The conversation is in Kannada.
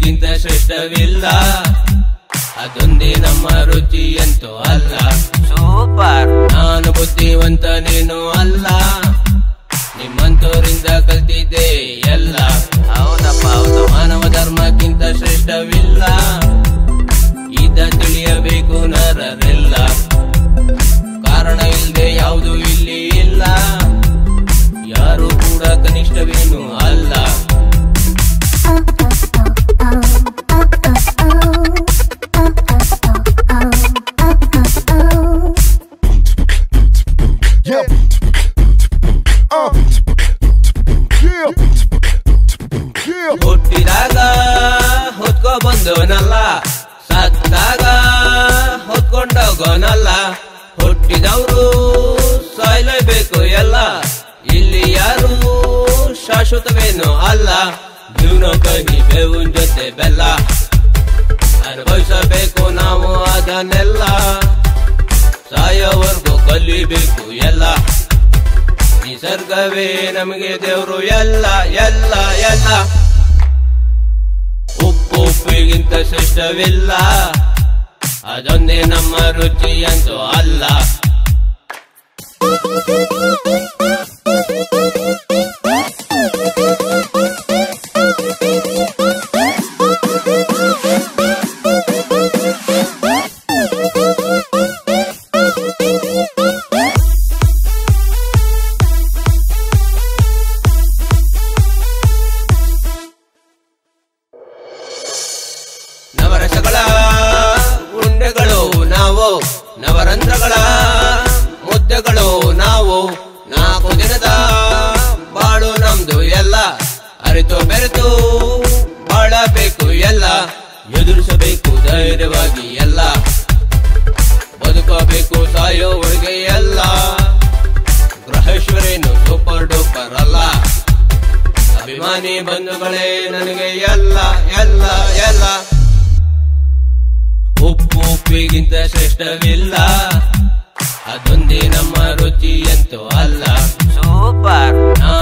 ಉಪ್ಪಿಗಿಂತ ಶ್ರೇಷ್ಠವಿಲ್ಲ ಅದೊಂದೇ ನಮ್ಮ ರುಚಿ ಅಂತೂ ಅಲ್ಲ ಸೂಪರ್ ನಾನು ಬುದ್ಧಿವಂತ ನೀನು ಅಲ್ಲ ನಿಮ್ಮಂತವರಿಂದ ಕಲ್ತಿದ್ದೆ ಎಲ್ಲ ಹೌದಪ್ಪ ಹೌದು ಮಾನವ ಧರ್ಮಕ್ಕಿಂತ ಶ್ರೇಷ್ಠವಿಲ್ಲ ಇದ ತಿಳಿಯಬೇಕು ನರರೆಲ್ಲ ಕಾರಣ ಇಲ್ಲದೆ ಯಾವುದು ಇಲ್ಲಿ ಇಲ್ಲ ಯಾರು ಕೂಡ ಕನಿಷ್ಠವೇನು ಅಲ್ಲ Yeah. Uh. Yeah. Yeah. ಹುಟ್ಟಿದಾಗ ಹೊತ್ಕೊ ಬಂದವನಲ್ಲ ಸತ್ತಾಗ ಹೊತ್ಕೊಂಡೋಗೋನಲ್ಲ ಹುಟ್ಟಿದವರು ಸಾಯ್ಲೇಬೇಕು ಎಲ್ಲ ಇಲ್ಲಿ ಯಾರು ಶಾಶ್ವತವೇನು ಅಲ್ಲ ಜೀವನ ಕಹಿ ಬೇವಿನ ಜೊತೆ ಬೆಲ್ಲ ಅನುಭವಿಸಬೇಕು ನಾವು ಅದನ್ನೆಲ್ಲ ಸಾಯೋವರೆಗೂ ಕಲಿಬೇಕು ಎಲ್ಲ ನಿಸರ್ಗವೇ ನಮಗೆ ದೇವರು ಎಲ್ಲ ಎಲ್ಲ ಎಲ್ಲ ಉಪ್ಪು ಉಪ್ಪಿಗಿಂತ ಶ್ರೇಷ್ಠವಿಲ್ಲ ಅದೊಂದೇ ನಮ್ಮ ರುಚಿ ಅಂತೂ ಅಲ್ಲ ನವರಸಗಳ ಉಂಡೆಗಳು ನಾವು ನವರಂಧ್ರಗಳ ಮುದ್ದೆಗಳು ನಾವು ನಾಲ್ಕು ದಿನದ ಬಾಳು ನಮ್ದು ಎಲ್ಲ ಅರಿತು ಬೆರೆತು ಬಾಳಬೇಕು ಎಲ್ಲ ಎದುರಿಸಬೇಕು ಧೈರ್ಯವಾಗಿ ಎಲ್ಲ ಬದುಕಬೇಕು ಸಾಯೋವರೆಗೆ ಎಲ್ಲ ಗ್ರಹೇಶ್ವರೇನು ಸೂಪರ್ ಡೂಪರ್ ಅಲ್ಲ ಅಭಿಮಾನಿ ಬಂಧುಗಳೇ ನನಗೆ ಎಲ್ಲ ಎಲ್ಲ ಎಲ್ಲ ಉಪ್ಪು ಉಪ್ಪಿಗಿಂತ ಶ್ರೇಷ್ಠವಿಲ್ಲ ಅದೊಂದೇ ನಮ್ಮ ರುಚಿ ಅಂತೂ ಅಲ್ಲ ಸೂಪರ್ ನಾ